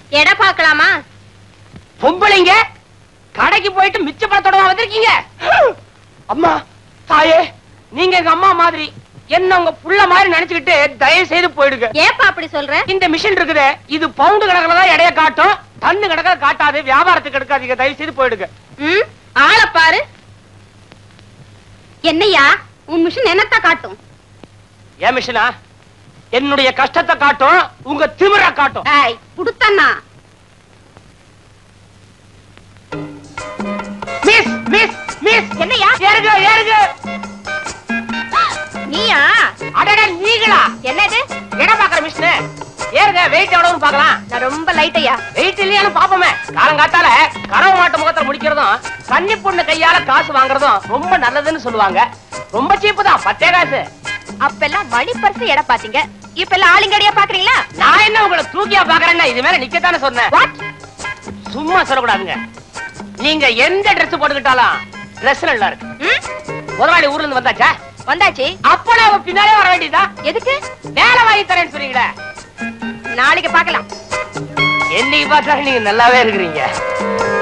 எடை பார்க்கலாமா பொம்பளைங்க கடைக்கு போயிட்டு மிச்ச பணத்தோட வந்திருக்கீங்க அம்மா தாயே நீங்க எங்க அம்மா மாதிரி என்ன உங்க புள்ள மாதிரி நினைச்சுக்கிட்டு தயவு செய்து போயிடுங்க ஏப்பா அப்படி சொல்ற இந்த மிஷின் இருக்குதே இது பவுண்டு கணக்குல தான் எடைய காட்டும் டன்னு கணக்கில் காட்டாது வியாபாரத்துக்கு எடுக்காதீங்க தயவு செய்து போயிடுங்க ம் ஆளை பாரு என்னையா உன் மிஷின் என்னத்தா காட்டும் ஏன் மிஷினா என்னுடைய கஷ்டத்தை காட்டும் உங்க திமிரா காட்டும் ஏய் புடுத்தண்ணா மிஸ் மிஸ் மிஸ் என்னையா ஏறுங்க ஏறுங்க நீயா அடட நீங்களா என்னது இடம் பாக்குற மிஷின் ஏறுங்க வெயிட் எவ்வளவுன்னு பார்க்கலாம் நான் ரொம்ப லைட்டையா வெயிட் இல்லையான்னு பாப்போமே காலங்காத்தால கறவை மாட்டு முகத்துல முடிக்கிறதும் கன்னி பொண்ணு கையால காசு வாங்குறதும் ரொம்ப நல்லதுன்னு சொல்லுவாங்க ரொம்ப சீப்பு தான் பத்தே காசு அப்பெல்லாம் மணி பர்ஸ் எடை பாத்தீங்க இப்ப எல்லாம் ஆளுங்கடியா பாக்குறீங்களா நான் என்ன உங்களை தூக்கியா பாக்குறேன்னா இது மேல நிக்கத்தானே சொன்னேன் வாட் சும்மா சொல்லக்கூடாதுங்க நீங்க எந்த Dress போட்டுக்கிட்டாலும் Dress நல்லா இருக்கு ம் முதலாளி ஊர்ல இருந்து வந்தாச்சா வந்தாச்சு அப்ப நாம பின்னாலே வர வேண்டியதா எதுக்கு வேலை வாங்கி தரேன்னு சொன்னீங்களே நாளைக்கு பார்க்கலாம் என்னைக்கு பார்த்தா நீங்க நல்லாவே இருக்கிறீங்க